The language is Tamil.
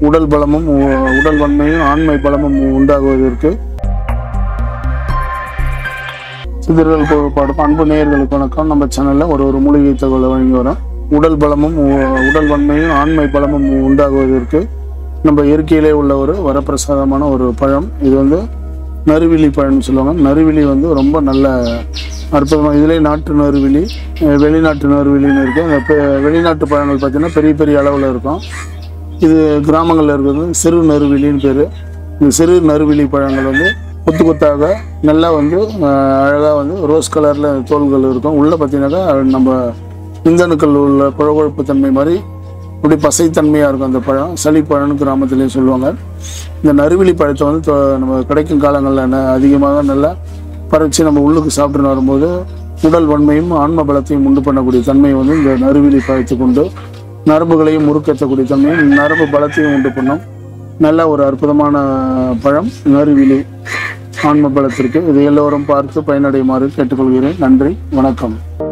உடல் பலமும் உ- உடல் வன்மையும் ஆண்மை பலமும் உண்டாகுவதற்கு சிதறல் கோட்பாடு அன்பு நேயர்களுக்கு வணக்கம் நம்ம சேனல்ல ஒரு ஒரு மூலிகை தகவலை வழங்கி வரோம் உடல் பலமும் உ- உடல் வன்மையும் ஆண்மை பலமும் உண்டாகுவதற்கு நம்ம இயற்கையிலே உள்ள ஒரு வரப்பிரசாதமான ஒரு பழம் இது வந்து நறுவிழி பழம்னு சொல்லுவாங்க நறுவிழி வந்து ரொம்ப நல்ல அற்புதமாக இதிலே நாட்டு நறுவிழி அஹ் வெளிநாட்டு நறுவிழின்னு இருக்குது அந்த பெ- வெளிநாட்டு பழங்கள் பார்த்தீங்கன்னா பெரிய பெரிய அளவில் இருக்கும் இது கிராமங்களில் இருக்கிறது சிறு நறுவிழின்னு பேர் இந்த சிறு நறுவிழி பழங்கள் வந்து கொத்து கொத்தாக நல்லா வந்து அழகாக வந்து ரோஸ் கலரில் தோல்கள் இருக்கும் உள்ளே பார்த்தீங்கன்னாக்கா நம்ம விந்தணுக்கள் உள்ள குழகுழப்பு தன்மை மாதிரி இப்படி பசைத்தன்மையாக இருக்கும் அந்த பழம் சளிப்பழம்னு கிராமத்துலேயும் சொல்லுவாங்க இந்த நறுவிழி பழத்தை வந்து தொ- நம்ம கிடைக்கும் காலங்களில் என்ன அதிகமாக நல்லா பறித்து நம்ம உள்ளுக்கு சாப்பிட்டு வரும்போது உடல் வன்மையும் ஆன்ம பலத்தையும் உண்டு பண்ணக்கூடிய தன்மை வந்து இந்த நறுவிழி பழத்துக்கு உண்டு நரம்புகளையும் முறுக்கேற்றக்கூடிய தன்மையும் நரம்பு பலத்தையும் உண்டு பண்ணும் நல்ல ஒரு அற்புதமான பழம் நறுவிழி ஆன்ம பலத்திற்கு இதை எல்லோரும் பார்த்து பயனடையுமாறு கேட்டுக்கொள்கிறேன் நன்றி வணக்கம்